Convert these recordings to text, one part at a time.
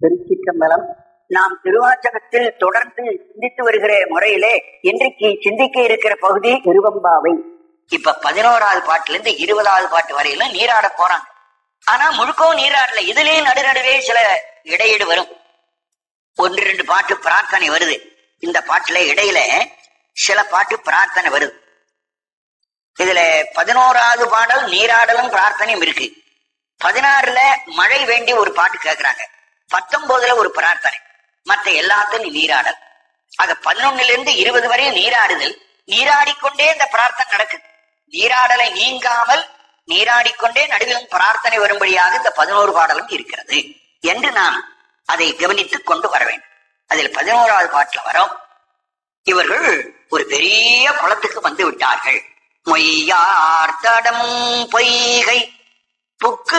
திருச்சிற்றம்பலம் நாம் திருவாச்சகத்தில் தொடர்ந்து சிந்தித்து வருகிற முறையிலே இன்றைக்கு சிந்திக்க இருக்கிற பகுதி திருவம்பாவை இப்ப பதினோராவது பாட்டுல இருந்து இருபதாவது பாட்டு வரையிலும் நீராட போறாங்க ஆனா முழுக்கவும் நீராடல இதுலயே நடுநடுவே சில இடையீடு வரும் ஒன்று ரெண்டு பாட்டு பிரார்த்தனை வருது இந்த பாட்டுல இடையில சில பாட்டு பிரார்த்தனை வருது இதுல பதினோராவது பாடல் நீராடலும் பிரார்த்தனையும் இருக்கு பதினாறுல மழை வேண்டி ஒரு பாட்டு கேக்குறாங்க பத்தொன்பதுல ஒரு பிரார்த்தனை மத்த எல்லாத்தையும் நீராடல் ஆக பதினொன்னுல இருந்து இருபது வரை நீராடுதல் நீராடிக்கொண்டே இந்த பிரார்த்தனை நடக்குது நீராடலை நீங்காமல் நீராடிக்கொண்டே நடுவிலும் பிரார்த்தனை வரும்படியாக இந்த பதினோரு பாடலும் இருக்கிறது என்று நாம் அதை கவனித்துக் கொண்டு வர வேண்டும் அதில் பதினோராவது பாட்டுல வரோம் இவர்கள் ஒரு பெரிய குளத்துக்கு வந்து விட்டார்கள் மொய்யார் தடம் பொய்கை புக்கு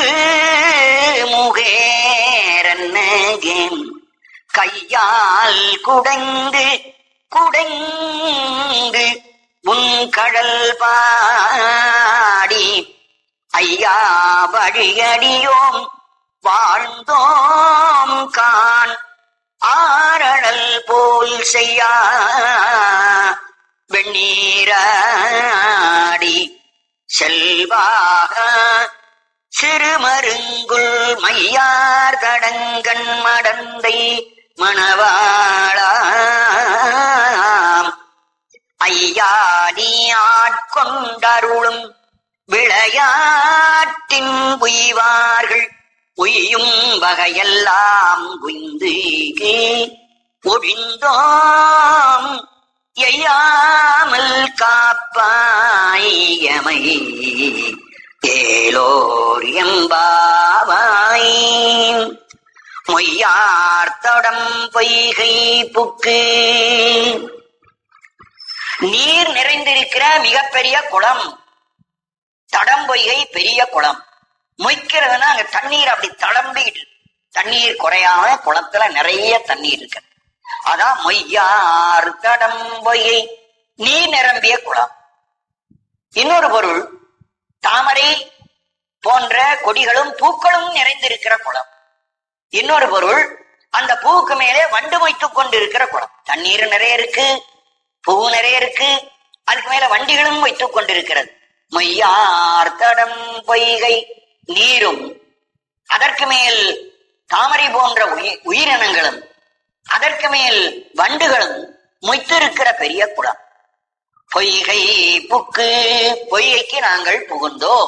முகேரன்னகேன் கையால் குடைந்து குடைந்து உன் கடல் பாடி ஐயா வழியடியோம் வாழ்ந்தோம் கான் ஆரணல் போல் செய்யா வெண்ணீராடி செல்வாக சிறுமருங்குள் மையார் தடங்கண் மடந்தை மணவாளாம் ஐயா நீ ஆட்கொண்டருளும் விளையாட்டின் உய்வார்கள் உய்யும் வகையெல்லாம் உய்ந்து ஒழிந்தோம் எய்யாமல் காப்பாயமை ஏலோர் எம்பாவாய் மொய்யார்த்தடம் பொய்கை புக்கு நீர் நிறைந்திருக்கிற மிகப்பெரிய குளம் தடம் பொய்கை பெரிய குளம் மொய்க்கிறதுனா அங்க தண்ணீர் அப்படி தளம்பிட்டு தண்ணீர் குறையாம குளத்துல நிறைய தண்ணீர் இருக்கு அதான் மொய்யார் தடம் பொய்கை நீர் நிரம்பிய குளம் இன்னொரு பொருள் தாமரை போன்ற கொடிகளும் பூக்களும் நிறைந்திருக்கிற குளம் இன்னொரு பொருள் அந்த பூவுக்கு மேலே வண்டு மொய்த்துக் கொண்டிருக்கிற குளம் தண்ணீர் நிறைய இருக்கு பூ நிறைய இருக்கு அதுக்கு மேல வண்டிகளும் வைத்துக் கொண்டிருக்கிறது மொய்யார் தடம் பொய்கை நீரும் அதற்கு மேல் தாமரை போன்ற உயி- உயிரினங்களும் அதற்கு மேல் வண்டுகளும் மொய்த்திருக்கிற பெரிய குளம் பொய்கை புக்கு பொய்கைக்கு நாங்கள் புகுந்தோம்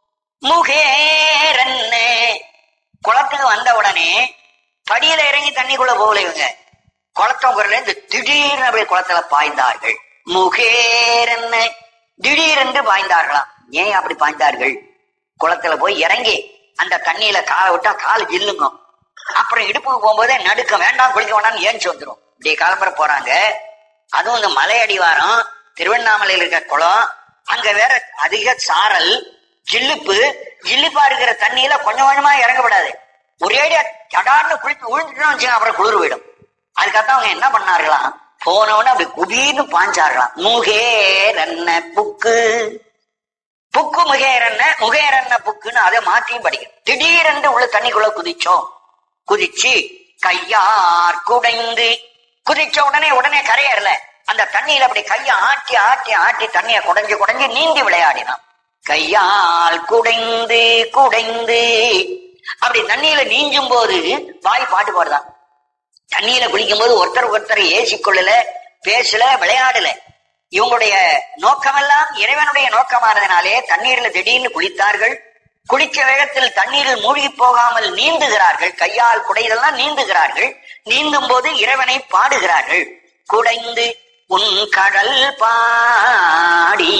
முகேரன்ன குளத்துக்கு வந்த உடனே படியில இறங்கி தண்ணிக்குள்ள போகல இவங்க குளத்தவங்கல இருந்து திடீர்னு அப்படியே குளத்துல பாய்ந்தார்கள் முகேரன்ன திடீரென்று பாய்ந்தார்களாம் ஏன் அப்படி பாய்ந்தார்கள் குளத்துல போய் இறங்கி அந்த தண்ணியில காலை விட்டா கால் ஜில்லுங்க அப்புறம் இடுப்புக்கு போகும்போதே நடுக்க வேண்டாம் குளிக்க வேண்டாம்னு ஏஞ்சி வந்துடும் இப்படி கிளம்புற போறாங்க அதுவும் இந்த மலை அடிவாரம் திருவண்ணாமலையில் இருக்கிற குளம் அங்க வேற அதிக சாரல் ஜில்லுப்பு ஜில்லுப்பா இருக்கிற தண்ணியில கொஞ்சம் கொஞ்சமா இறங்கப்படாது ஒரேடியா தடார்னு குளித்து விழுந்துட்டோம் வச்சுங்க அப்புறம் குளிர் போயிடும் அதுக்காக அவங்க என்ன பண்ணார்களாம் போனவன அப்படி குபீர்னு பாஞ்சார்களாம் முகேரன்ன புக்கு புக்கு முகேரன்ன முகேரன்ன புக்குன்னு அதை மாற்றியும் படிக்கணும் திடீரென்று உள்ள தண்ணிக்குள்ள குதிச்சோம் குதிச்சு கையார் குடைந்து குதிச்ச உடனே உடனே கரையேறல அந்த தண்ணியில அப்படி கைய ஆட்டி ஆட்டி ஆட்டி தண்ணிய குடைஞ்சு குடைஞ்சு நீந்தி விளையாடினான் கையால் குடைந்து குடைந்து அப்படி தண்ணியில நீஞ்சும் போது வாய் பாட்டு பாடுதான் தண்ணியில குளிக்கும் போது ஒருத்தர் ஒருத்தர் ஏசிக்கொள்ளல பேசல விளையாடல இவங்களுடைய நோக்கமெல்லாம் இறைவனுடைய நோக்கமானதினாலே தண்ணீர்ல திடீர்னு குளித்தார்கள் குளிச்ச வேகத்தில் தண்ணீரில் மூழ்கி போகாமல் நீந்துகிறார்கள் கையால் குடைதெல்லாம் நீந்துகிறார்கள் நீந்தும் போது இறைவனை பாடுகிறார்கள் குடைந்து உன் கடல் பாடி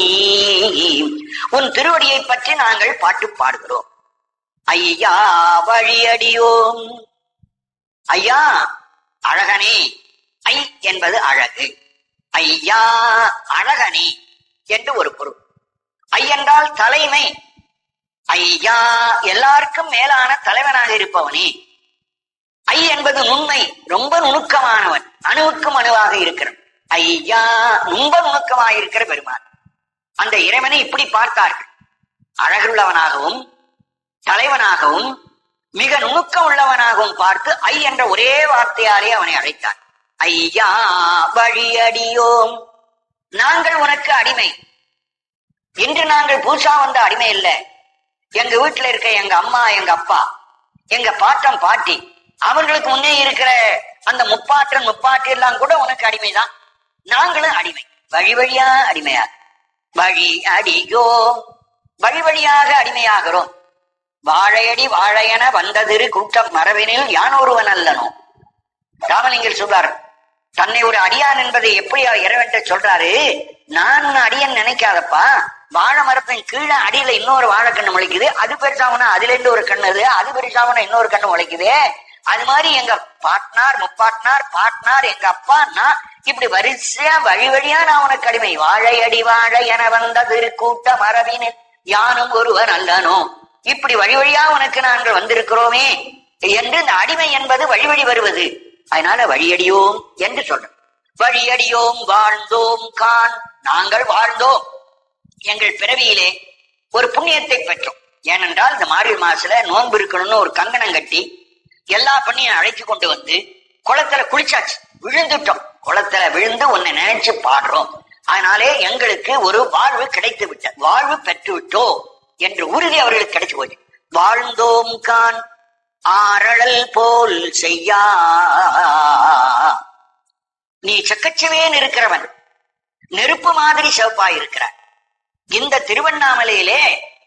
உன் திருவடியை பற்றி நாங்கள் பாட்டு பாடுகிறோம் ஐயா வழியடியோம் ஐயா அழகனே ஐ என்பது அழகு ஐயா அழகனே என்று ஒரு பொருள் ஐ என்றால் தலைமை ஐயா எல்லாருக்கும் மேலான தலைவனாக இருப்பவனே ஐ என்பது நுண்மை ரொம்ப நுணுக்கமானவன் அணுவுக்கும் அணுவாக இருக்கிறவன் ஐயா ரொம்ப நுணுக்கமாக இருக்கிற பெருமான் அந்த இறைவனை இப்படி பார்த்தார்கள் அழகுள்ளவனாகவும் தலைவனாகவும் மிக நுணுக்கம் உள்ளவனாகவும் பார்த்து ஐ என்ற ஒரே வார்த்தையாலே அவனை அழைத்தான் ஐயா வழியடியோம் நாங்கள் உனக்கு அடிமை இன்று நாங்கள் பூசா வந்த அடிமை இல்ல எங்க வீட்டுல இருக்க எங்க அம்மா எங்க அப்பா எங்க பாட்டம் பாட்டி அவங்களுக்கு முன்னே இருக்கிற அந்த முப்பாட்டன் முப்பாட்டி எல்லாம் கூட உனக்கு அடிமைதான் நாங்களும் அடிமை வழி வழியா அடிமையாக வழி அடியோ வழி வழியாக அடிமையாகிறோம் வாழையடி வாழையென வந்ததிரு கூட்டம் மரபினில் யான் ஒருவன் அல்லனோ ராமலிங்கர் சொல்றார் தன்னை ஒரு அடியான் என்பதை எப்படி இறைவன்ட்ட சொல்றாரு நான் உன்னை அடியன் நினைக்காதப்பா வாழை மரத்தின் கீழே அடியில இன்னொரு வாழைக்கண்ணு முளைக்குது அது பெருசாவனா அதுல இருந்து ஒரு கண்ணு இது அது பெருசாவனா இன்னொரு கண்ணு முளைக்குது அது மாதிரி எங்க பாட்னார் முப்பாட்னார் பாட்னார் எங்க அப்பா நான் இப்படி வரிசையா வழி வழியா நான் உனக்கு அடிமை வாழையடி வாழை என வந்தது கூட்ட மரபினில் யானும் ஒருவன் அல்லனோ இப்படி வழி வழியா உனக்கு நாங்கள் வந்திருக்கிறோமே என்று இந்த அடிமை என்பது வழி வழி வருவது அதனால வழியடியோம் என்று சொல்றோம் வழியடியோம் வாழ்ந்தோம் கான் நாங்கள் வாழ்ந்தோம் எங்கள் பிறவியிலே ஒரு புண்ணியத்தை பெற்றோம் ஏனென்றால் இந்த மார்கழி மாசத்துல நோன்பு இருக்கணும்னு ஒரு கங்கணம் கட்டி எல்லா பண்ணியும் அழைச்சு கொண்டு வந்து குளத்துல குளிச்சாச்சு விழுந்துட்டோம் குளத்துல விழுந்து உன்னை நினைச்சு பாடுறோம் அதனாலே எங்களுக்கு ஒரு வாழ்வு கிடைத்து விட்ட வாழ்வு பெற்று விட்டோம் என்ற உறுதி அவர்களுக்கு கிடைச்சு போச்சு வாழ்ந்தோம் கான் ஆரழல் போல் செய்யா நீ சக்கச்சவேன் இருக்கிறவன் நெருப்பு மாதிரி சிவப்பாய் இருக்கிறார் இந்த திருவண்ணாமலையிலே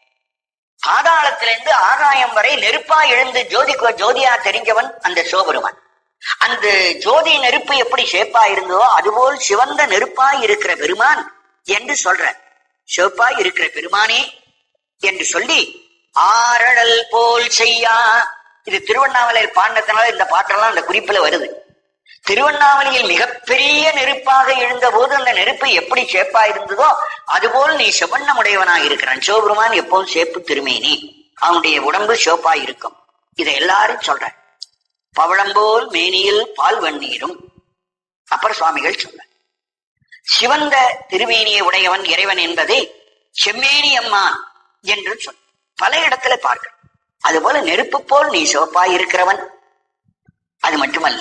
பாதாளத்திலிருந்து ஆகாயம் வரை நெருப்பா எழுந்து ஜோதி ஜோதியா தெரிஞ்சவன் அந்த சிவபெருமான் அந்த ஜோதி நெருப்பு எப்படி சேப்பா இருந்ததோ அதுபோல் சிவந்த நெருப்பாய் இருக்கிற பெருமான் என்று சொல்ற சிவப்பாய் இருக்கிற பெருமானே என்று சொல்லி ஆரழல் போல் செய்யா இது திருவண்ணாமலையில் பாடினதுனால இந்த பாட்டெல்லாம் அந்த குறிப்புல வருது திருவண்ணாமலையில் மிகப்பெரிய நெருப்பாக எழுந்த போது அந்த நெருப்பு எப்படி சேப்பா இருந்ததோ அதுபோல் நீ செவண்ணமுடையவனாக இருக்கிறான் சிவபெருமான் எப்போதும் சேப்பு திருமேனி அவனுடைய உடம்பு சிவப்பா இருக்கும் இதை எல்லாரும் சொல்ற பவளம்போல் மேனியில் பால் வண்ணீரும் அப்புறம் சுவாமிகள் சொல்ற சிவந்த திருமேனியை உடையவன் இறைவன் என்பதை செம்மேனி அம்மான் என்று சொல் பல இடத்துல பார்க்கிறோம் அதுபோல நெருப்பு போல் நீ சிவப்பாய் இருக்கிறவன் அது மட்டுமல்ல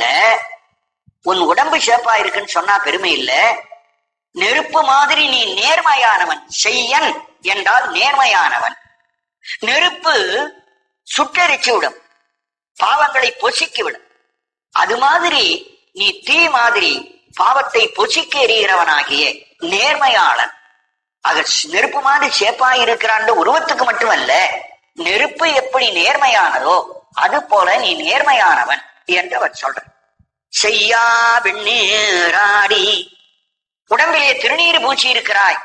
உன் உடம்பு சிவப்பா இருக்குன்னு சொன்னா பெருமை இல்ல நெருப்பு மாதிரி நீ நேர்மையானவன் செய்யன் என்றால் நேர்மையானவன் நெருப்பு சுட்டெரிச்சு விடும் பாவங்களை பொசுக்கி விடும் அது மாதிரி நீ தீ மாதிரி பாவத்தை பொசுக்கி எறிகிறவனாகிய நேர்மையாளன் ஆக நெருப்பு மாதிரி சேப்பா இருக்கிறான் உருவத்துக்கு மட்டுமல்ல நெருப்பு எப்படி நேர்மையானதோ அது போல நீ நேர்மையானவன் என்று அவர் சொல்ற செய்யா வெண்ணீராடி உடம்பிலே திருநீர் பூச்சி இருக்கிறாய்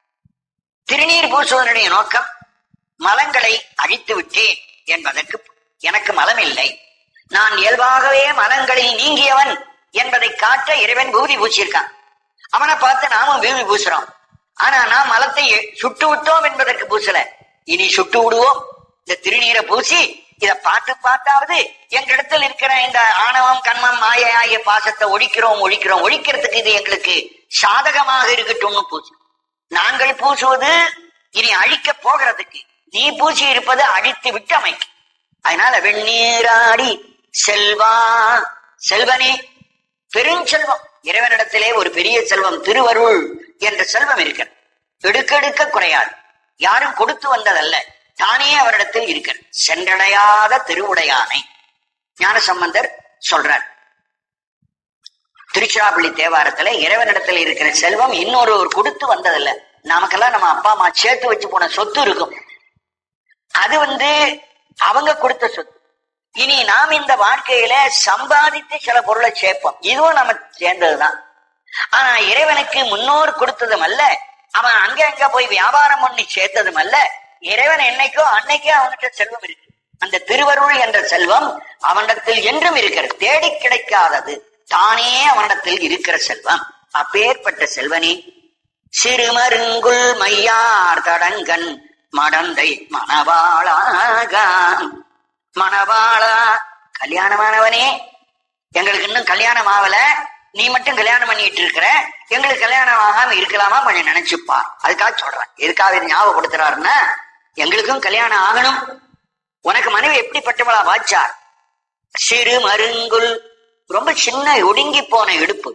திருநீர் பூசுவதனுடைய நோக்கம் மலங்களை அழித்து விட்டேன் என்பதற்கு எனக்கு மலம் இல்லை நான் இயல்பாகவே மலங்களை நீங்கியவன் என்பதை காட்ட இறைவன் பூதி பூச்சியிருக்கான் அவனை பார்த்து நாமும் பூமி பூசுறோம் ஆனா நான் மலத்தை சுட்டு விட்டோம் என்பதற்கு பூசல இனி சுட்டு விடுவோம் இந்த திருநீரை பூசி இத பார்த்து பார்த்தாவது எங்களிடத்தில் இருக்கிற இந்த ஆணவம் கண்மம் மாய ஆகிய பாசத்தை ஒழிக்கிறோம் ஒழிக்கிறோம் ஒழிக்கிறதுக்கு இது எங்களுக்கு சாதகமாக இருக்கட்டும்னு பூசு நாங்கள் பூசுவது இனி அழிக்க போகிறதுக்கு நீ பூசி இருப்பது அழித்து விட்டு அமைக்க அதனால வெந்நீராடி செல்வா செல்வனே பெருஞ்செல்வம் இறைவனிடத்திலே ஒரு பெரிய செல்வம் திருவருள் என்ற செல்வம் இருக்கிறது எடுக்கெடுக்க குறையாது யாரும் கொடுத்து வந்ததல்ல தானே அவரிடத்தில் இருக்கிறது சென்றடையாத திருவுடையானை ஞான சம்பந்தர் சொல்றார் திருச்சிராப்பள்ளி தேவாரத்துல இறைவனிடத்துல இருக்கிற செல்வம் இன்னொரு ஒரு கொடுத்து வந்ததில்ல நமக்கெல்லாம் நம்ம அப்பா அம்மா சேர்த்து வச்சு போன சொத்து இருக்கும் அது வந்து அவங்க கொடுத்த சொத்து இனி நாம் இந்த வாழ்க்கையில சம்பாதித்து சில பொருளை சேர்ப்போம் இதுவும் நம்ம சேர்ந்ததுதான் ஆனா இறைவனுக்கு முன்னோர் கொடுத்ததும் அல்ல அவன் அங்க அங்க போய் வியாபாரம் பண்ணி சேர்த்ததும் அல்ல இறைவன் என்னைக்கோ அன்னைக்கே அவன்கிட்ட செல்வம் இருக்கு அந்த திருவருள் என்ற செல்வம் அவனிடத்தில் என்றும் இருக்கிறது தேடி கிடைக்காதது தானே அவனிடத்தில் இருக்கிற செல்வம் அப்பேற்பட்ட செல்வனே சிறுமருங்குள் மையார் தடங்கன் மடந்தை மணவாளாகான் மணவாளா கல்யாணமானவனே எங்களுக்கு இன்னும் கல்யாணம் ஆகல நீ மட்டும் கல்யாணம் பண்ணிட்டு இருக்கிற எங்களுக்கு கல்யாணம் ஆகாம இருக்கலாமா கொஞ்சம் நினைச்சுப்பா அதுக்காக சொல்றேன் எதுக்காக இது ஞாபகப்படுத்துறாருன்னா எங்களுக்கும் கல்யாணம் ஆகணும் உனக்கு மனைவி எப்படிப்பட்டவளா வாச்சார் சிறு மருங்குல் ரொம்ப சின்ன ஒடுங்கி போன இடுப்பு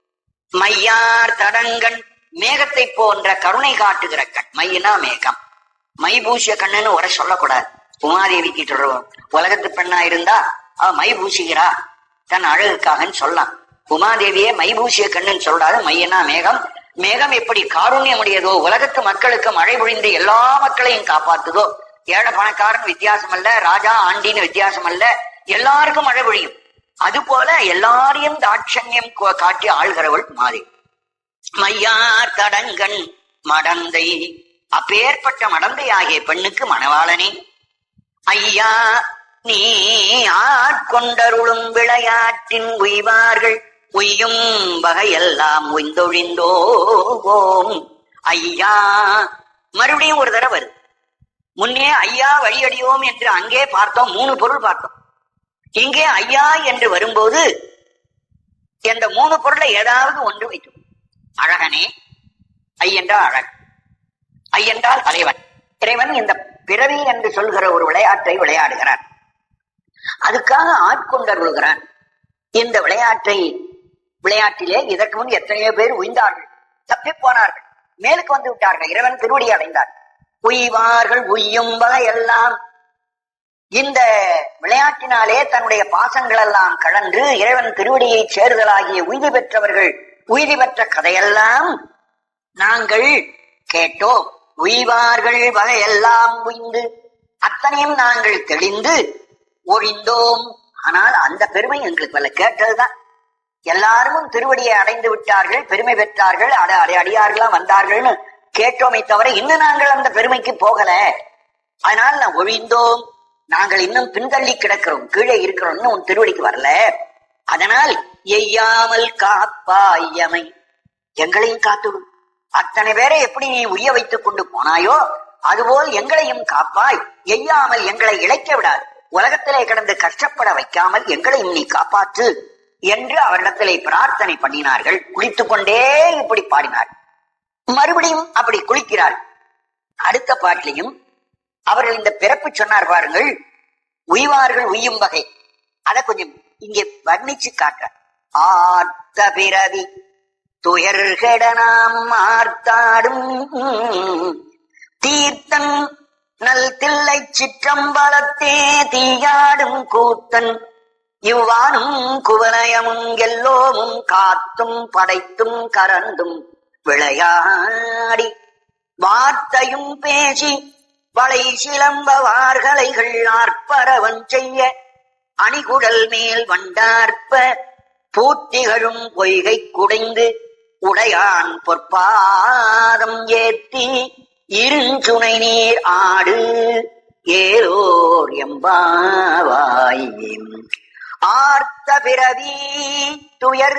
மையார் தடங்கண் மேகத்தை போன்ற கருணை காட்டுகிற கண் மையினா மேகம் மை பூசிய கண்ணுன்னு உரை சொல்லக்கூடாது உமாதேவிக்கு சொல்றோம் உலகத்து பெண்ணா இருந்தா அவ மை பூசிக்கிறா தன் அழகுக்காகன்னு சொல்லலாம் உமாதேவியே மை பூசிய கண்ணுன்னு சொல்றாரு மையனா மேகம் மேகம் எப்படி காருண்யம் உடையதோ உலகத்து மக்களுக்கு மழை பொழிந்து எல்லா மக்களையும் காப்பாத்துதோ ஏழை பணக்காரன் வித்தியாசம் அல்ல ராஜா ஆண்டின்னு வித்தியாசம் அல்ல எல்லாருக்கும் மழை பொழியும் அது போல எல்லாரையும் தாட்சண்யம் கோ- காட்டி ஆள்கிறவள் மாறி மையார் தடங்கண் மடந்தை அப்பேற்பட்ட மடந்தை ஆகிய பெண்ணுக்கு மணவாளனே ஐயா நீ ஆட்கொண்டருளும் விளையாட்டின் உய்வார்கள் உய்யும் வகையெல்லாம் உய்ந்தொழிந்தோம் ஐயா மறுபடியும் ஒரு தடவை வருது முன்னே ஐயா வழியடியோம் என்று அங்கே பார்த்தோம் மூணு பொருள் பார்த்தோம் இங்கே ஐயா என்று வரும்போது இந்த மூணு பொருளை ஏதாவது ஒன்று வைக்கும் அழகனே ஐயென்றால் அழகு ஐயென்றால் தலைவன் இறைவன் இந்த பிறவி என்று சொல்கிற ஒரு விளையாட்டை விளையாடுகிறான் அதுக்காக ஆட்கொண்டருள்கிறான் இந்த விளையாட்டை விளையாட்டிலே இதற்கு முன் எத்தனையோ பேர் உய்ந்தார்கள் தப்பி போனார்கள் மேலுக்கு வந்து விட்டார்கள் இறைவன் திருவடி அடைந்தார் உய்வார்கள் உய்யும் வகையெல்லாம் இந்த விளையாட்டினாலே தன்னுடைய பாசங்கள் எல்லாம் கலந்து இறைவன் திருவடியை சேர்தலாகிய உய்தி பெற்றவர்கள் உய்தி பெற்ற கதையெல்லாம் நாங்கள் கேட்டோம் உய்வார்கள் வகையெல்லாம் உய்ந்து அத்தனையும் நாங்கள் தெளிந்து ஒழிந்தோம் ஆனால் அந்த பெருமை எங்களுக்கு வரல கேட்டதுதான் எல்லாரும் திருவடியை அடைந்து விட்டார்கள் பெருமை பெற்றார்கள் அட அடை அடியார்களா வந்தார்கள்னு கேட்டோமே தவிர இன்னும் நாங்கள் அந்த பெருமைக்கு போகல அதனால் நான் ஒழிந்தோம் நாங்கள் இன்னும் பின்தள்ளி கிடக்கிறோம் கீழே இருக்கிறோம் இன்னும் உன் திருவடிக்கு வரல அதனால் எய்யாமல் காப்பாயமை எங்களையும் காத்துடும் அத்தனை பேரை எப்படி நீ உய்ய வைத்துக் கொண்டு போனாயோ அதுபோல் எங்களையும் காப்பாய் எய்யாமல் எங்களை இழைக்க விடாது உலகத்திலே கிடந்து கஷ்டப்பட வைக்காமல் எங்களையும் நீ காப்பாற்று என்று அவரிடத்திலே பிரார்த்தனை பண்ணினார்கள் குளித்துக் கொண்டே இப்படி பாடினார் மறுபடியும் அப்படி குளிக்கிறார் அடுத்த பாட்டிலையும் அவர்கள் இந்த பிறப்பு சொன்னார் பாருங்கள் உய்வார்கள் உய்யும் வகை அத கொஞ்சம் இங்கே வர்ணிச்சு காட்டுற ஆர்த்த பிறவி துயர்கெட நாம் மார்த்தாடும் தீர்த்தன் நல் தில்லை சிற்றம்பலத்தே தீயாடும் கூத்தன் இவ்வானும் குவலயமும் எல்லோமும் காத்தும் படைத்தும் கரந்தும் விளையாடி வார்த்தையும் பேசி வளை சிலம்ப வார்களைகள் ஆர்ப்பரவன் செய்ய அணிகுடல் மேல் வண்டார்ப்ப பூத்திகளும் பொய்கை குடைந்து உடையான் பொற்பாதம் ஏத்தி இருஞ்சுனை நீர் ஆடு ஏலோர் எம்பாவாய் ஆர்த்த பிறவி துயர்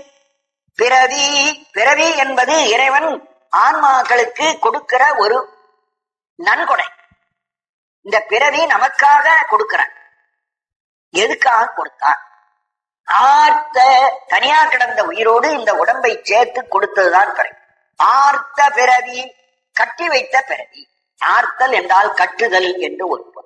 பிறவி பிறவி என்பது இறைவன் ஆன்மாக்களுக்கு கொடுக்கிற ஒரு நன்கொடை இந்த பிறவி நமக்காக கொடுக்கிறான் எதுக்காக கொடுத்தான் ஆர்த்த தனியா கிடந்த உயிரோடு இந்த உடம்பை சேர்த்து கொடுத்ததுதான் பிறவி ஆர்த்த பிறவி கட்டி வைத்த பிறவி ஆர்த்தல் என்றால் கட்டுதல் என்று ஒரு பொருள்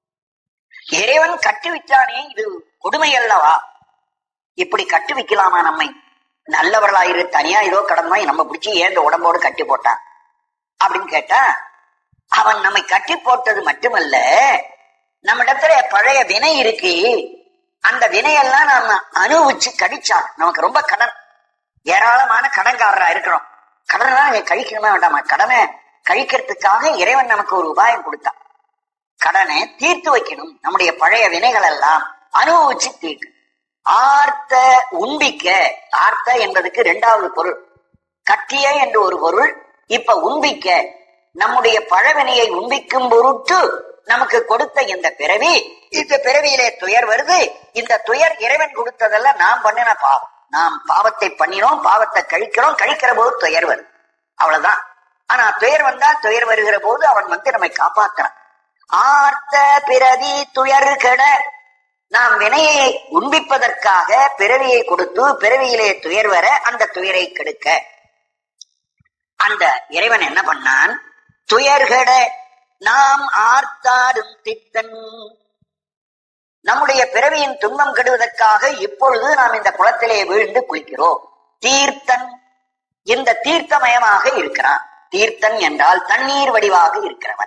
இறைவன் கட்டி வைத்தானே இது கொடுமை அல்லவா இப்படி கட்டி வைக்கலாமா நம்மை நல்லவர்களாயிரு தனியா ஏதோ கடந்தாய் நம்ம பிடிச்சி ஏன் இந்த உடம்போடு கட்டி போட்டான் அப்படின்னு கேட்டா அவன் நம்மை கட்டி போட்டது மட்டுமல்ல நம்மிடத்துல பழைய வினை இருக்கு அந்த வினையெல்லாம் நாம அனுபவிச்சு கடிச்சால் நமக்கு ரொம்ப கடன் ஏராளமான கடன்காரரா இருக்கிறோம் கடனை நாங்க கழிக்கணுமா வேண்டாமா கடனை கழிக்கிறதுக்காக இறைவன் நமக்கு ஒரு உபாயம் கொடுத்தான் கடனை தீர்த்து வைக்கணும் நம்முடைய பழைய வினைகள் எல்லாம் அனுபவிச்சு தீர்க்கு ஆர்த்த உண்பிக்க ஆர்த்த என்பதுக்கு இரண்டாவது பொருள் கட்டிய என்று ஒரு பொருள் இப்ப உண்பிக்க நம்முடைய பழவினையை உண்பிக்கும் பொருட்டு நமக்கு கொடுத்த இந்த பிறவி இந்த பிறவியிலே துயர் வருது இந்த துயர் இறைவன் கொடுத்ததல்ல நாம் பண்ணின பாவம் நாம் பாவத்தை பண்ணினோம் பாவத்தை கழிக்கிறோம் கழிக்கிற போது துயர் வருது அவ்வளவுதான் ஆனா துயர் வந்தா துயர் வருகிற போது அவன் வந்து நம்மை காப்பாத்துறான் ஆர்த்த பிறவி துயர் கெட நாம் வினையை உண்பிப்பதற்காக பிறவியை கொடுத்து பிறவியிலே துயர் வர அந்த துயரை கெடுக்க அந்த இறைவன் என்ன பண்ணான் துயர்கட நாம் ஆர்த்தாடும் தித்தன் நம்முடைய பிறவியின் துன்பம் கெடுவதற்காக இப்பொழுது நாம் இந்த குளத்திலே வீழ்ந்து குளிக்கிறோம் தீர்த்தன் இந்த தீர்த்தமயமாக இருக்கிறான் தீர்த்தன் என்றால் தண்ணீர் வடிவாக இருக்கிறவன்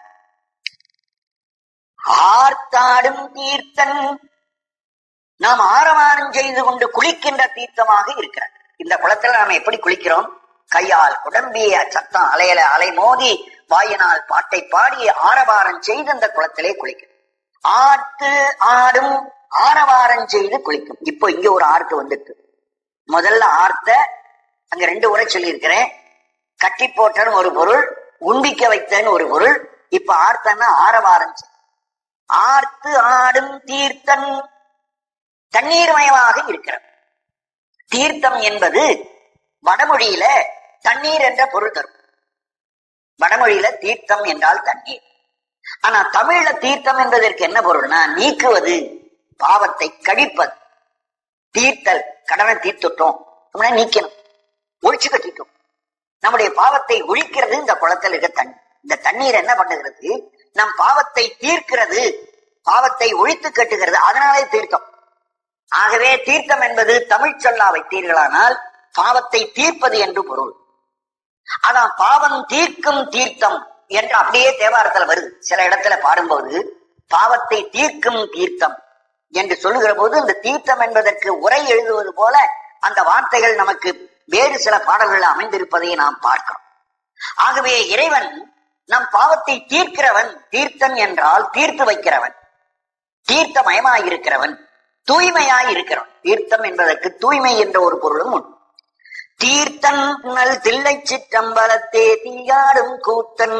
ஆர்த்தாடும் தீர்த்தன் நாம் ஆரவாரம் செய்து கொண்டு குளிக்கின்ற தீர்த்தமாக இருக்கிறது இந்த குளத்துல நாம் எப்படி குளிக்கிறோம் கையால் குடம்பிய சத்தம் அலையில அலை மோதி வாயினால் பாட்டை பாடி ஆரவாரம் செய்து இந்த குளத்திலே குளிக்கும் ஆர்த்து ஆடும் ஆரவாரம் செய்து குளிக்கும் இப்போ இங்க ஒரு ஆர்த்து வந்துட்டு முதல்ல ஆர்த்த அங்க ரெண்டு உரை சொல்லியிருக்கிறேன் கட்டி போட்டன்னு ஒரு பொருள் உண்டிக்க வைத்தன்னு ஒரு பொருள் இப்ப ஆர்த்தன்னா ஆரவாரம் செய். ஆர்த்து ஆடும் தீர்த்தன் தண்ணீர்மயமாக இருக்கிறது தீர்த்தம் என்பது வடமொழியில தண்ணீர் என்ற பொருள் தரும் வடமொழியில தீர்த்தம் என்றால் தண்ணீர் ஆனா தமிழ்ல தீர்த்தம் என்பதற்கு என்ன பொருள்னா நீக்குவது பாவத்தை கழிப்பது தீர்த்தல் கடனை தீர்த்துட்டோம் அப்படின்னா நீக்கணும் ஒழிச்சு கட்டிட்டோம் நம்முடைய பாவத்தை ஒழிக்கிறது இந்த குளத்தில் இருக்க தண்ணி இந்த தண்ணீர் என்ன பண்ணுகிறது நம் பாவத்தை தீர்க்கிறது பாவத்தை ஒழித்து கட்டுகிறது அதனாலே தீர்த்தம் ஆகவே தீர்த்தம் என்பது தமிழ் சொல்லா வைத்தீர்களானால் பாவத்தை தீர்ப்பது என்று பொருள் ஆனா பாவம் தீர்க்கும் தீர்த்தம் என்று அப்படியே தேவாரத்துல வருது சில இடத்துல பாடும்போது பாவத்தை தீர்க்கும் தீர்த்தம் என்று சொல்லுகிற போது இந்த தீர்த்தம் என்பதற்கு உரை எழுதுவது போல அந்த வார்த்தைகள் நமக்கு வேறு சில பாடல்கள் அமைந்திருப்பதை நாம் பார்க்கிறோம் ஆகவே இறைவன் நம் பாவத்தை தீர்க்கிறவன் தீர்த்தன் என்றால் தீர்த்து வைக்கிறவன் தீர்த்தமயமாயிருக்கிறவன் தூய்மையாய் இருக்கிறவன் தீர்த்தம் என்பதற்கு தூய்மை என்ற ஒரு பொருளும் உண்டு தீர்த்தன் நல் தில்லை சிற்றம்பலத்தே தீயாடும் கூத்தன்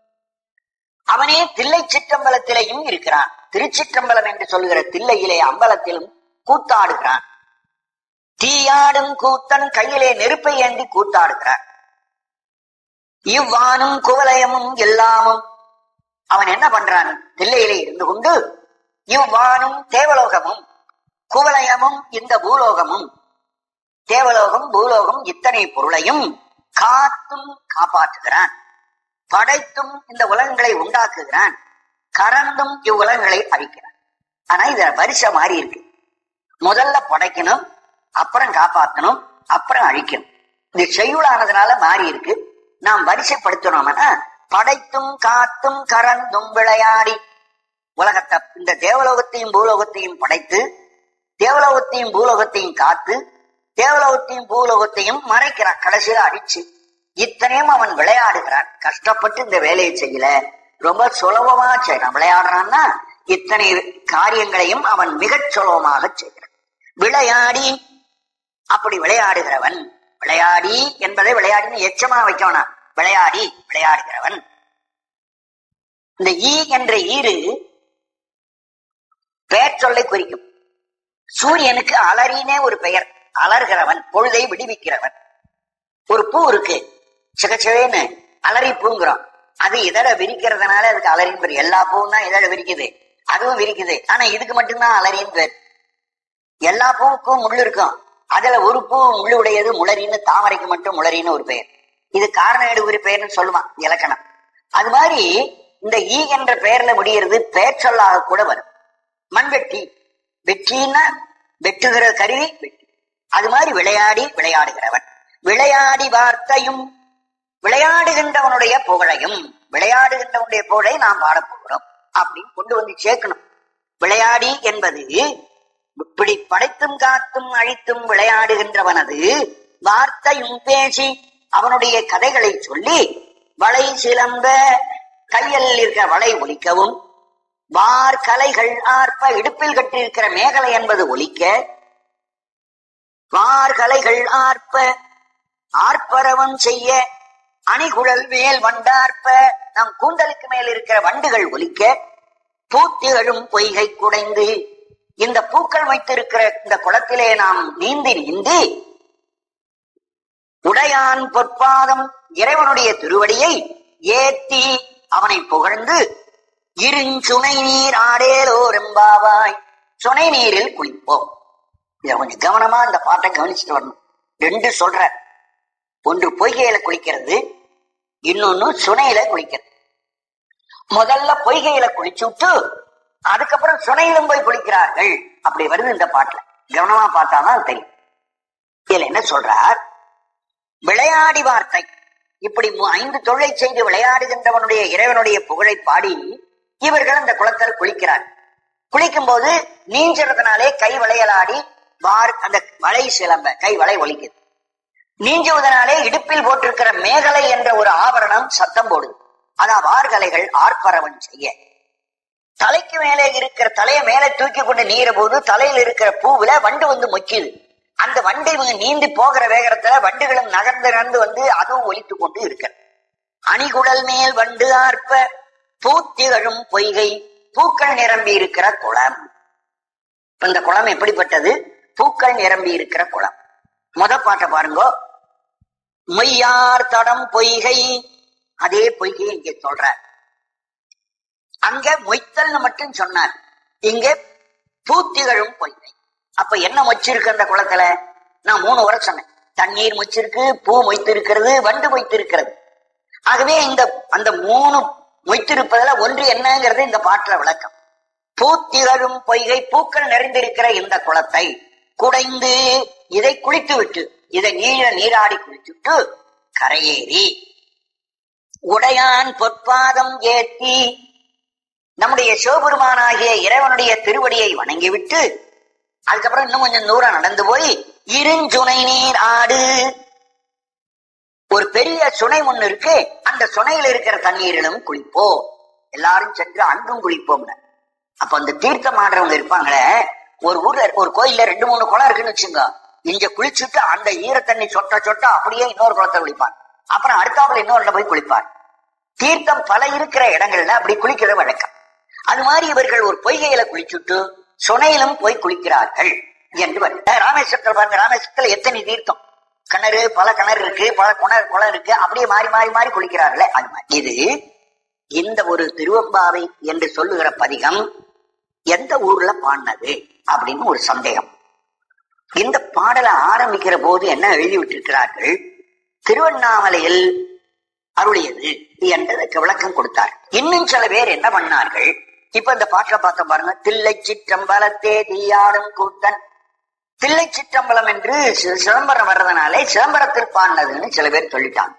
அவனே தில்லை சிற்றம்பலத்திலேயும் இருக்கிறான் திருச்சிற்றம்பலம் என்று சொல்லுகிற தில்லையிலே அம்பலத்திலும் கூத்தாடுகிறான் தீயாடும் கூத்தன் கையிலே நெருப்பை ஏந்தி கூத்தாடுகிறான் இவ்வானும் குவலயமும் எல்லாமும் அவன் என்ன பண்றான் தில்லையிலே இருந்து கொண்டு இவ்வானும் தேவலோகமும் குவலயமும் இந்த பூலோகமும் தேவலோகம் பூலோகம் இத்தனை பொருளையும் காத்தும் காப்பாற்றுகிறான் படைத்தும் இந்த உலகங்களை உண்டாக்குகிறான் கறந்தும் இவ்வுலகங்களை அழிக்கிறான் ஆனா இத வரிசை மாறி இருக்கு முதல்ல படைக்கணும் அப்புறம் காப்பாற்றணும் அப்புறம் அழிக்கணும் இது செய்யுளானதுனால மாறி இருக்கு நாம் வரிசைப்படுத்தணும்னா படைத்தும் காத்தும் கறந்தும் விளையாடி உலகத்தை இந்த தேவலோகத்தையும் பூலோகத்தையும் படைத்து தேவலோகத்தையும் பூலோகத்தையும் காத்து தேவலோகத்தையும் பூலோகத்தையும் மறைக்கிறான் கடைசியில அடிச்சு இத்தனையும் அவன் விளையாடுகிறான் கஷ்டப்பட்டு இந்த வேலையை செய்யல ரொம்ப சுலபமா செய்யறான் விளையாடுறான்னா இத்தனை காரியங்களையும் அவன் மிகச் சுலபமாக செய்கிறான் விளையாடி அப்படி விளையாடுகிறவன் விளையாடி என்பதை விளையாடின்னு எச்சமா வைக்கணும் விளையாடி விளையாடுகிறவன் இந்த ஈ என்ற ஈறு பெயர் சொல்லை குறிக்கும் சூரியனுக்கு அலறினே ஒரு பெயர் அலர்கிறவன் பொழுதை விடுவிக்கிறவன் ஒரு பூ இருக்கு சிகச்சிவேன்னு அலறி பூங்கிறோம் அது இதழ விரிக்கிறதுனால அதுக்கு அலறின்னு பேர் எல்லா பூவும் தான் இதழ விரிக்குது அதுவும் விரிக்குது ஆனா இதுக்கு மட்டும்தான் அலறின்னு பேர் எல்லா பூவுக்கும் முள் இருக்கும் அதுல ஒரு பூ முள்ளு உடையது முளரின்னு தாமரைக்கு மட்டும் முளரின்னு ஒரு பெயர் இது காரண எடுகுறி பெயர்னு சொல்லுவான் இலக்கணம் அது மாதிரி இந்த ஈ என்ற பெயர்ல முடிகிறது பெயர் சொல்லாக கூட வரும் மண்வெட்டி வெற்றின்னா வெட்டுகிற கருவி வெட்டி அது மாதிரி விளையாடி விளையாடுகிறவன் விளையாடி வார்த்தையும் விளையாடுகின்றவனுடைய புகழையும் விளையாடுகின்றவனுடைய புகழை நாம் பாடப் போகிறோம் அப்படின்னு கொண்டு வந்து சேர்க்கணும் விளையாடி என்பது இப்படி படைத்தும் காத்தும் அழித்தும் விளையாடுகின்றவனது வார்த்தையும் பேசி அவனுடைய கதைகளை சொல்லி வளை சிலம்ப கையில் இருக்கிற வளை ஒலிக்கவும் வார் கலைகள் ஆர்ப்ப இடுப்பில் கட்டியிருக்கிற மேகலை என்பது ஒலிக்க வார் கலைகள் ஆர்ப்ப ஆர்ப்பரவம் செய்ய அணிகுழல் மேல் வண்டார்ப்ப நம் கூந்தலுக்கு மேல் இருக்கிற வண்டுகள் ஒலிக்க பூத்திகளும் பொய்கை குடைந்து இந்த பூக்கள் வைத்திருக்கிற இந்த குளத்திலே நாம் நீந்தி நீந்தி உடையான் பொற்பாதம் இறைவனுடைய திருவடியை ஏத்தி அவனை புகழ்ந்து இருஞ்சுனை நீர் ஆடேலோ ரெம்பாவாய் சுனை நீரில் குளிப்போம் இத கொஞ்சம் கவனமா இந்த பாட்டை கவனிச்சுட்டு வரணும் ரெண்டு சொல்ற ஒன்று பொய்கையில குளிக்கிறது இன்னொன்னு சுனையில குளிக்கிறது முதல்ல பொய்கையில குளிச்சு விட்டு அதுக்கப்புறம் சுனையிலும் போய் குளிக்கிறார்கள் அப்படி வருது இந்த பாட்டுல கவனமா பார்த்தாதான் தெரியும் இதுல என்ன சொல்றார் விளையாடி வார்த்தை இப்படி மு- ஐந்து தொழிலை செய்து விளையாடுகின்றவனுடைய இறைவனுடைய புகழை பாடி இவர்கள் அந்த குளத்தில் குளிக்கிறார் குளிக்கும் போது நீஞ்சறதுனாலே கை வளையலாடி வார் அந்த வளை சிலம்ப கை வளை ஒலிக்குது நீஞ்சுவதனாலே இடுப்பில் போட்டிருக்கிற மேகலை என்ற ஒரு ஆபரணம் சத்தம் போடுது அதான் வார்கலைகள் ஆர்ப்பரவன் செய்ய தலைக்கு மேலே இருக்கிற தலையை மேலே தூக்கி கொண்டு நீர போது தலையில் இருக்கிற பூவுல வண்டு வந்து மொக்கிது அந்த வண்டு இவங்க நீந்தி போகிற வேகத்துல வண்டுகளும் நகர்ந்து நகர்ந்து வந்து அதுவும் ஒலித்து கொண்டு இருக்கிறது அணிகுடல் மேல் வண்டு ஆர்ப்ப பூத்திகழும் பொய்கை பூக்கள் நிரம்பி இருக்கிற குளம் இப்ப இந்த குளம் எப்படிப்பட்டது பூக்கள் நிரம்பி இருக்கிற குளம் முத பாட்டை பாருங்க மொய்யார் தடம் பொய்கை அதே பொய்கையை இங்கே சொல்றார் அங்க மொய்த்தல்னு மட்டும் சொன்னார் இங்க பூத்திகழும் பொய்கை அப்ப என்ன மொச்சிருக்கு அந்த குளத்துல நான் மூணு வரை சொன்னேன் தண்ணீர் மொச்சிருக்கு பூ மொய்த்திருக்கிறது வண்டு மொய்த்திருக்கிறது ஆகவே இந்த அந்த மூணு மொய்த்திருப்பதுல ஒன்று என்னங்கிறது இந்த பாட்டுல விளக்கம் பூத்திகழும் பொய்கை பூக்கள் நிறைந்திருக்கிற இந்த குளத்தை குடைந்து இதை குளித்து விட்டு இதை நீர நீராடி குளித்துட்டு கரையேறி உடையான் பொற்பாதம் ஏத்தி நம்முடைய சிவபெருமானாகிய இறைவனுடைய திருவடியை வணங்கிவிட்டு அதுக்கப்புறம் இன்னும் கொஞ்சம் தூரம் நடந்து போய் இருஞ்சுனை நீர் ஆடு ஒரு பெரிய சுனை ஒண்ணு இருக்கு அந்த சுனையில் இருக்கிற தண்ணீரிலும் குளிப்போம் எல்லாரும் சென்று அங்கும் குளிப்போம்னு அப்ப அந்த தீர்த்தம் ஆடுறவங்க இருப்பாங்களே ஒரு ஊர்ல ஒரு கோயில்ல ரெண்டு மூணு குளம் இருக்குன்னு வச்சுங்க இங்க குளிச்சுட்டு அந்த ஈர தண்ணி சொட்ட சொட்ட அப்படியே இன்னொரு குளத்தை குளிப்பார் அப்புறம் அடுத்தாப்புல இன்னொருல போய் குளிப்பார் தீர்த்தம் பல இருக்கிற இடங்கள்ல அப்படி குளிக்கிறது வழக்கம் அது மாதிரி இவர்கள் ஒரு பொய்கையில குளிச்சுட்டு சுனையிலும் போய் குளிக்கிறார்கள் என்று வருது அஹ் ராமேஸ்வரத்தில் பாருங்க ராமேஸ்வரத்துல எத்தனை தீர்த்தம் கிணறு பல கிணறு இருக்கு பல குணர் குளம் இருக்கு அப்படியே மாறி மாறி மாறி குளிக்கிறார்களே அது மாதிரி இது இந்த ஒரு திருவம்பாவை என்று சொல்லுகிற பதிகம் எந்த ஊர்ல பாடினது அப்படின்னு ஒரு சந்தேகம் இந்த பாடலை ஆரம்பிக்கிற போது என்ன எழுதி விட்டிருக்கிறார்கள் திருவண்ணாமலையில் அருளியது என்றதுக்கு விளக்கம் கொடுத்தார் இன்னும் சில பேர் என்ன பண்ணார்கள் இப்ப இந்த பாட்டுல பார்த்த பாருங்க தில்லை சிற்றம்பலத்தே தீயாடும் கூத்தன் தில்லை சிற்றம்பலம் என்று சி- சிதம்பரம் வர்றதுனாலே சிதம்பரத்தில் பாடினதுன்னு சில பேர் சொல்லிட்டாங்க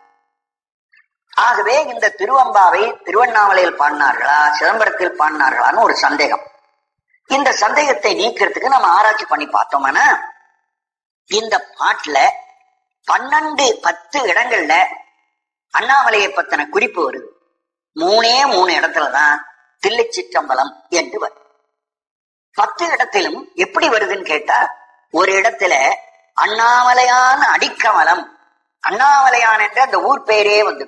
ஆகவே இந்த திருவம்பாவை திருவண்ணாமலையில் பாடினார்களா சிதம்பரத்தில் பாடினார்களான்னு ஒரு சந்தேகம் இந்த சந்தேகத்தை நீக்கிறதுக்கு நம்ம ஆராய்ச்சி பண்ணி பார்த்தோம்னா இந்த பாட்டுல பன்னெண்டு பத்து இடங்கள்ல அண்ணாமலையை பத்தின குறிப்பு வருது மூணே மூணு இடத்துலதான் தில்லை சிற்றம்பலம் என்று வருது பத்து இடத்திலும் எப்படி வருதுன்னு கேட்டா ஒரு இடத்துல அண்ணாமலையான் அடிக்கமலம் அண்ணாமலையான் என்ற அந்த ஊர் பெயரே வந்து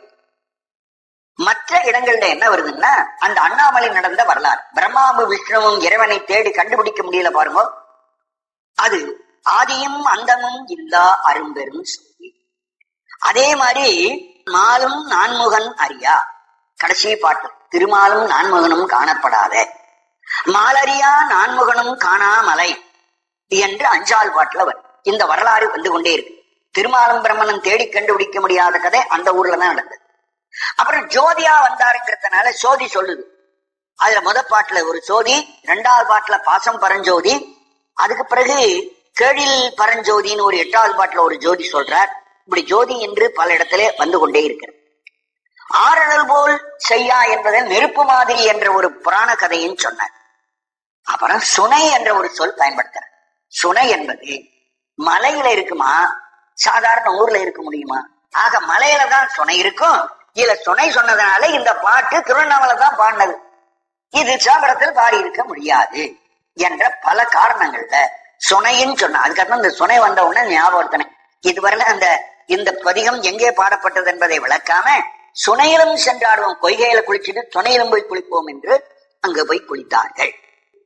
மற்ற இடங்கள்ல என்ன வருதுன்னா அந்த அண்ணாமலை நடந்த வரலாறு பிரம்மாவு விஷ்ணுவும் இறைவனை தேடி கண்டுபிடிக்க முடியல பாருங்க அது ஆதியும் அந்தமும் இல்லா அரும்பெரும் சொல்லி அதே மாதிரி மாலும் நான்முகன் அறியா கடைசி பாட்டு திருமாலும் நான்முகனும் காணப்படாத மாலரியா நான்முகனும் காணாமலை என்று அஞ்சால் பாட்டுல வரும் இந்த வரலாறு வந்து கொண்டே இருக்கு திருமாலும் பிரம்மனும் தேடி கண்டுபிடிக்க முடியாத கதை அந்த ஊர்ல தான் நடந்தது அப்புறம் ஜோதியா வந்தாருங்கிறதுனால சோதி சொல்லுது அதுல முத பாட்டுல ஒரு சோதி ரெண்டாவது பாட்டுல பாசம் பரஞ்சோதி அதுக்கு பிறகு கேடில் பரஞ்சோதின்னு ஒரு எட்டாவது பாட்டுல ஒரு ஜோதி சொல்றார் இப்படி ஜோதி என்று பல இடத்திலே வந்து கொண்டே இருக்கிறது ஆரணல் போல் செய்யா என்பதை நெருப்பு மாதிரி என்ற ஒரு புராண கதையும் சொன்னார் அப்புறம் சுனை என்ற ஒரு சொல் பயன்படுத்துறார் சுனை என்பது மலையில இருக்குமா சாதாரண ஊர்ல இருக்க முடியுமா ஆக மலையில தான் சுனை இருக்கும் இதுல சுனை சொன்னதுனால இந்த பாட்டு திருவண்ணாமலை தான் பாடினது இது சாபரத்தில் பாடி இருக்க முடியாது என்ற பல காரணங்கள்ல சுனைன்னு சொன்ன அதுக்கப்புறம் இந்த சுனை வந்த உடனே ஞாபகத்தினேன் இதுவரையில அந்த இந்த பதிகம் எங்கே பாடப்பட்டது என்பதை விளக்காம சுனையிலும் சென்றாடுவோம் பொய்கையில குளிச்சுட்டு துணையிலும் போய் குளிப்போம் என்று அங்க போய் குளித்தார்கள்